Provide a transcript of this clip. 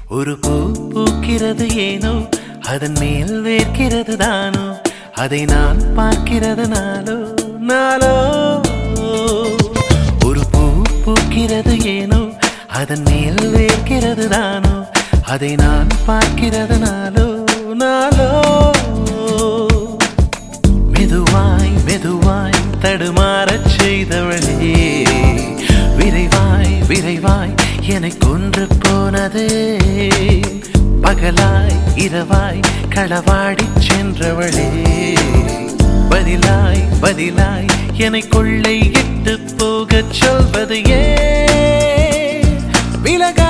ஒரு பூ பூக்கிறது ஏனோ அதன் மேல் வேர்க்கிறது தானோ அதை நான் பார்க்கிறது நாளோ நாளோ ஒரு பூ பூக்கிறது ஏனோ அதன் மேல் வேர்க்கிறது தானோ அதை நான் பார்க்கிறது நாளோ நாளோ மெதுவாய் மெதுவாய் தடுமாறச் செய்தவளே விரைவாய் விரைவாய் என்னை கொன்று போனதே பகலாய் இரவாய் களவாடிச் சென்றவளே பதிலாய் பதிலாய் என்னை கொள்ளை இட்டு போகச் சொல்வது ஏன் விலகா